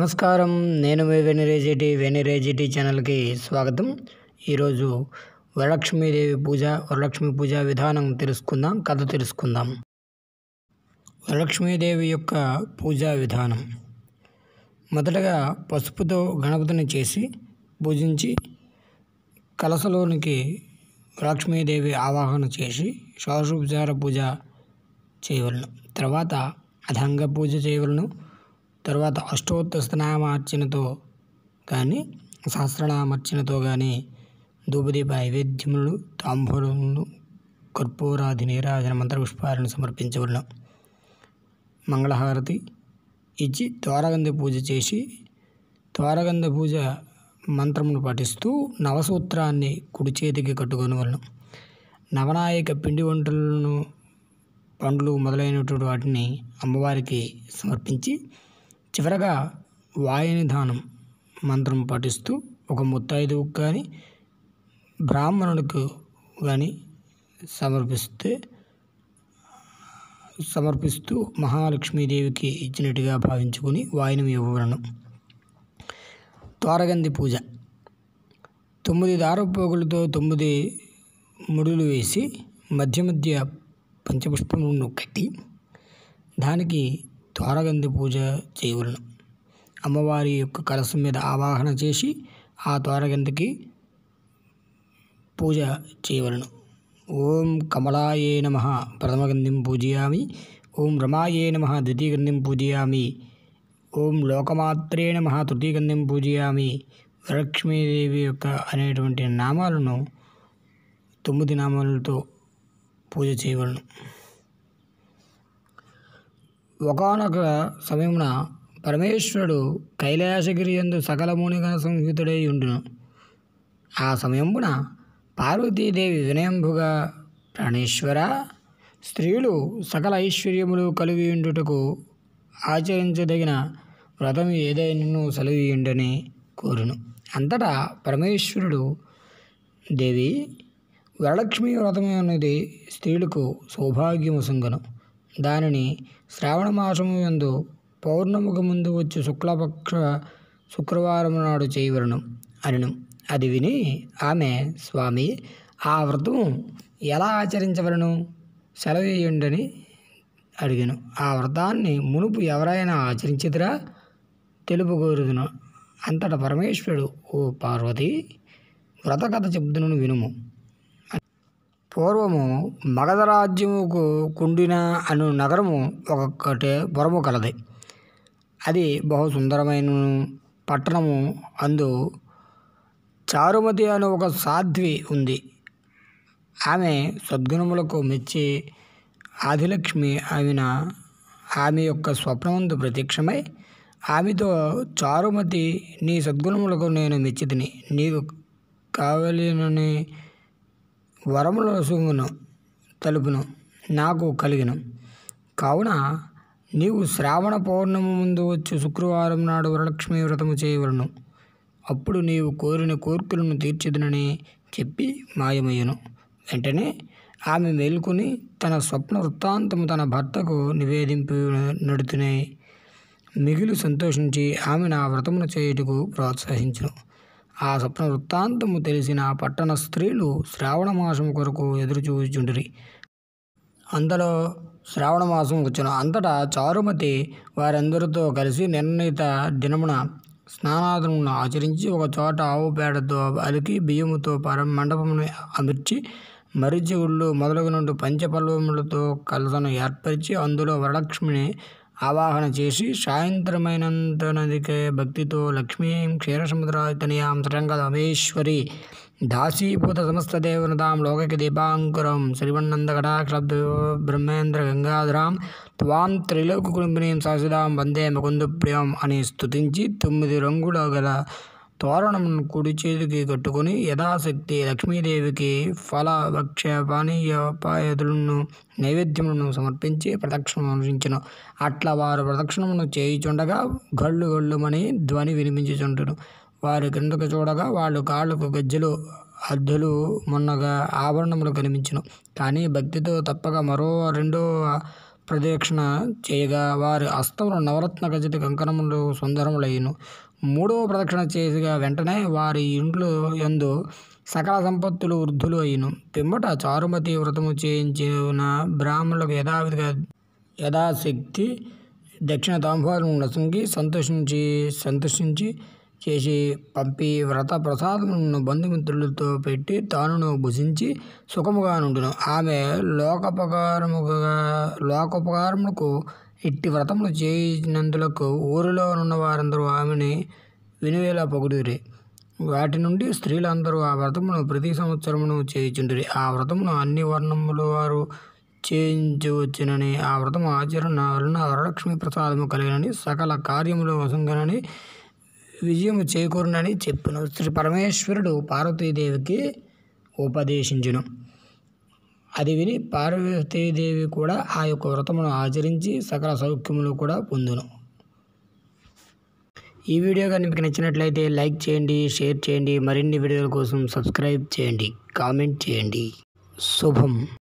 నమస్కారం నేను మీ వెనిరేజిటి వెనిరేజిటి ఛానల్కి స్వాగతం ఈరోజు వరలక్ష్మీదేవి పూజ వరలక్ష్మి పూజ విధానం తెలుసుకుందాం కథ తెలుసుకుందాం వరలక్ష్మీదేవి యొక్క పూజా విధానం మొదటగా పసుపుతో గణపతిని చేసి పూజించి కలసలోనికి వరలక్ష్మీదేవి ఆవాహన చేసి షోడశోపచార పూజ చేయవలను తర్వాత అధంగ పూజ చేయవలను తర్వాత అష్టోత్తరనామార్చనతో కానీ సహస్రనామార్చనతో కానీ ధూపదీప నైవేద్యములు తాంబూలములు కర్పూరాది నీరాజన మంత్రపుష్పాలను సమర్పించవలను మంగళహారతి ఇచ్చి ద్వారగంధ పూజ చేసి ద్వారగంధ పూజ మంత్రమును పఠిస్తూ నవసూత్రాన్ని కుడి చేతికి కట్టుకొని వలను నవనాయక పిండి వంటలను పండ్లు మొదలైనటువంటి వాటిని అమ్మవారికి సమర్పించి చివరగా వాయునిధానం మంత్రం పఠిస్తూ ఒక ముత్తైదువుకు కానీ బ్రాహ్మణుడికి కానీ సమర్పిస్తే సమర్పిస్తూ మహాలక్ష్మీదేవికి ఇచ్చినట్టుగా భావించుకుని వాయినం ఇవ్వవలను త్వరగంది పూజ తొమ్మిది దారపోగులతో తొమ్మిది ముడులు వేసి మధ్య మధ్య పంచపుష్పములను కట్టి దానికి త్వరగంది పూజ చేయవలను అమ్మవారి యొక్క కలసం మీద ఆవాహన చేసి ఆ త్వరగందికి పూజ చేయవలను ఓం కమలాయే నమ ప్రథమగంధిం పూజయామి ఓం రమాయే నమ ద్వితీయగంధిం పూజయామి ఓం లోకమాత్రే నమ తృతీయగంధిం పూజయామి వరలక్ష్మీదేవి యొక్క అనేటువంటి నామాలను తొమ్మిది నామాలతో పూజ చేయవలను ఒకనొక సమయమున పరమేశ్వరుడు కైలాసగిరి ఎందు సకల మునిగణ సంహితుడై ఉండును ఆ సమయమున పార్వతీదేవి వినయంబుగా ప్రాణేశ్వర స్త్రీలు సకల ఐశ్వర్యములు కలిగి ఉండుటకు ఆచరించదగిన వ్రతం ఏదైనా సెలవీయుండని కోరును అంతటా పరమేశ్వరుడు దేవి వరలక్ష్మి వ్రతం అనేది స్త్రీలకు సౌభాగ్యము సంగను దానిని శ్రావణ మాసము యందు పౌర్ణమికి ముందు వచ్చి శుక్లపక్ష శుక్రవారం నాడు చేయవలను అనను అది విని ఆమె స్వామి ఆ వ్రతం ఎలా ఆచరించవలను సెలవేయండని అడిగాను ఆ వ్రతాన్ని మునుపు ఎవరైనా ఆచరించిదిరా తెలుపు కోరుదును అంతటా పరమేశ్వరుడు ఓ పార్వతి వ్రత కథ చెబుతును వినుము పూర్వము మగధ రాజ్యముకు కుండిన అను నగరము ఒక్కొక్కటి పురము కలది అది బహు సుందరమైన పట్టణము అందు చారుమతి అను ఒక సాధ్వి ఉంది ఆమె సద్గుణములకు మెచ్చి ఆదిలక్ష్మి ఆమెన ఆమె యొక్క స్వప్నమందు ప్రత్యక్షమై ఆమెతో చారుమతి నీ సద్గుణములకు నేను మెచ్చితిని నీకు కావలినని వరముల సుంగును తలుపును నాకు కలిగిన కావున నీవు శ్రావణ పౌర్ణమి ముందు వచ్చి శుక్రవారం నాడు వరలక్ష్మి వ్రతము చేయవలను అప్పుడు నీవు కోరిన కోర్కులను తీర్చిదనని చెప్పి మాయమయ్యను వెంటనే ఆమె మేల్కొని తన స్వప్న వృత్తాంతము తన భర్తకు నివేదింపు నడుతునే మిగిలి సంతోషించి ఆమె నా వ్రతమును చేయుటకు ప్రోత్సహించును ఆ స్వప్న వృత్తాంతము తెలిసిన పట్టణ స్త్రీలు శ్రావణ మాసం కొరకు ఎదురు చూచుండిరి అందులో శ్రావణ మాసం వచ్చును అంతటా చారుమతి వారందరితో కలిసి నిర్ణీత దినమున స్నానాదమును ఆచరించి ఒక చోట ఆవు పేడతో అలికి బియ్యముతో పర మండపమును అమర్చి మరిచి గుళ్ళు మొదలగునుండి పంచపల్లవములతో కలసను ఏర్పరిచి అందులో వరలక్ష్మిని ఆవాహన చేసి సాయంత్రమైనంత నదికే భక్తితో లక్ష్మీం క్షీరసముద్రాతనయాం సరంగమేశ్వరి దాసీభూత సమస్త దేవనదాం లోకకి దీపాంకురం శ్రీవన్నందకటాక్షబ్ద బ్రహ్మేంద్ర గంగాధరాం త్వాం త్రిలోక కుటుంబినీం సహసిదాం వందే ముకుందు ప్రియం అని స్తుతించి తొమ్మిది రంగుల గల తోరణమును కుడి చేతికి కట్టుకొని యథాశక్తి లక్ష్మీదేవికి ఫల భక్ష్య పానీయ పాయదులను నైవేద్యములను సమర్పించి ప్రదక్షిణం అనుసరించను అట్లా వారు ప్రదక్షిణమును చేయుచుండగా గళ్ళు గళ్ళుమని ధ్వని వినిపించుచుంటును వారి క్రిందకు చూడగా వాళ్ళు కాళ్ళకు గజ్జలు అద్దులు మొన్నగా ఆభరణములు కనిపించును కానీ భక్తితో తప్పక మరో రెండో ప్రదక్షిణ చేయగా వారి హస్తములు నవరత్న గజతి కంకణములు సుందరములయ్యను మూడవ ప్రదక్షిణ చేసిగా వెంటనే వారి ఇంట్లో యందు సకల సంపత్తులు వృద్ధులు అయ్యను పిమ్మట చారుమతి వ్రతము చేయించిన బ్రాహ్మణులకు యథావిధిగా యథాశక్తి దక్షిణ తాంబూలం నసుంగి సంతోషించి సంతోషించి చేసి పంపి వ్రత ప్రసాదములను బంధుమిత్రులతో పెట్టి తానును భుజించి సుఖముగా నుండును ఆమె లోకోపకారముగా లోకోపకారములకు ఇట్టి వ్రతములు చేయించినందులకు ఊరిలో ఉన్న వారందరూ ఆమెని వినువేలా పొగుడురి వాటి నుండి స్త్రీలందరూ ఆ వ్రతమును ప్రతి సంవత్సరమును చేయుచుండిరి ఆ వ్రతమును అన్ని వర్ణముల వారు చేయించవచ్చునని ఆ వ్రతము ఆచరణ వలన వరలక్ష్మి ప్రసాదము కలిగినని సకల కార్యములు వసంగనని విజయము చేకూరునని చెప్పును శ్రీ పరమేశ్వరుడు పార్వతీదేవికి ఉపదేశించును అది విని పార్వతీదేవి కూడా ఆ యొక్క వ్రతమును ఆచరించి సకల సౌఖ్యములు కూడా పొందును ఈ వీడియో కానీ మీకు నచ్చినట్లయితే లైక్ చేయండి షేర్ చేయండి మరిన్ని వీడియోల కోసం సబ్స్క్రైబ్ చేయండి కామెంట్ చేయండి శుభం